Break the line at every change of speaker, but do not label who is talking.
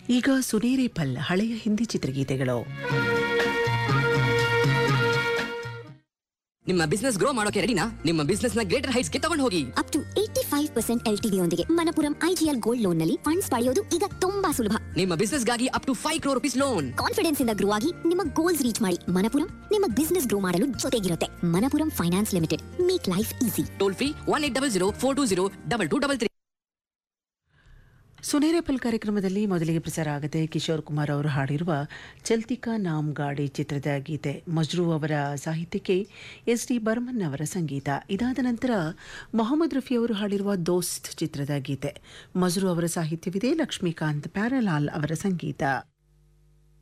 ಈಗ ಸುನೇರೆ ಪಲ್ ಹಳೆಯ ಹಿಂದಿ ಚಿತ್ರಗೀತೆಗಳು
ನಿಮ್ಮ ಬಿಸ್ನೆಸ್ ಗ್ರೋ ಮಾಡೋಕೆ ರೆಡಿನಾ ನಿಮ್ಮ ಬಿಸ್ನೆಸ್ ನ ಗ್ರೇಟರ್ ಹೈಟ್ಸ್ ಗೆ ತಗೊಂಡು ಹೋಗಿ
up to eighty five percent L T ಯೊಂದಿಗೆ ಮನಪುರಂ ಐಜಿಎಲ್ ಗೋಲ್ಡ್ ಲೋನ್ ನಲ್ಲಿ ಫಂಡ್ಸ್ ಪಡೆಯೋದು ಈಗ ತುಂಬಾ ಸುಲಭ
ನಿಮ್ಮ ಬಿಸ್ನೆಸ್ ಗಾಗಿ up to five crore rupees loan
confidence ಇಂದ ಗ್ರೋ ಆಗಿ ನಿಮ್ಮ ಗೋಲ್ಸ್ ರೀಚ್ ಮಾಡಿ ಮನಪುರಂ ನಿಮ್ಮ ಬಿಸ್ನೆಸ್ ಗ್ರೋ ಮಾಡಲು ಜೊತೆಗಿರುತ್ತೆ Manappuram finance limited make life easy
toll free one eight double zero four two zero double two double three
Sunehre Pal ಕಾರ್ಯಕ್ರಮದಲ್ಲಿ ಮೊದಲಿಗೆ ಪ್ರಸಾರ ಆಗುತ್ತೆ ಕಿಶೋರ್ ಕುಮಾರ್ ಅವರು ಹಾಡಿರುವ ಚಲ್ತಿಕಾ ನಾಮ್ ಗಾಡಿ ಚಿತ್ರದ ಗೀತೆ ಮಜ್ರು ಅವರ ಸಾಹಿತ್ಯಕ್ಕೆ ಎಸ್ ಡಿ ಬರ್ಮನ್ ಅವರ ಸಂಗೀತ ಇದಾದ ನಂತರ ಮೊಹಮ್ಮದ್ ರಫಿ ಅವರು ಹಾಡಿರುವ ದೋಸ್ತ್ ಚಿತ್ರದ ಗೀತೆ ಮಜ್ರು ಅವರ ಸಾಹಿತ್ಯವಿದೆ ಲಕ್ಷ್ಮೀಕಾಂತ್ ಪ್ಯಾರಲಾಲ್ ಅವರ ಸಂಗೀತ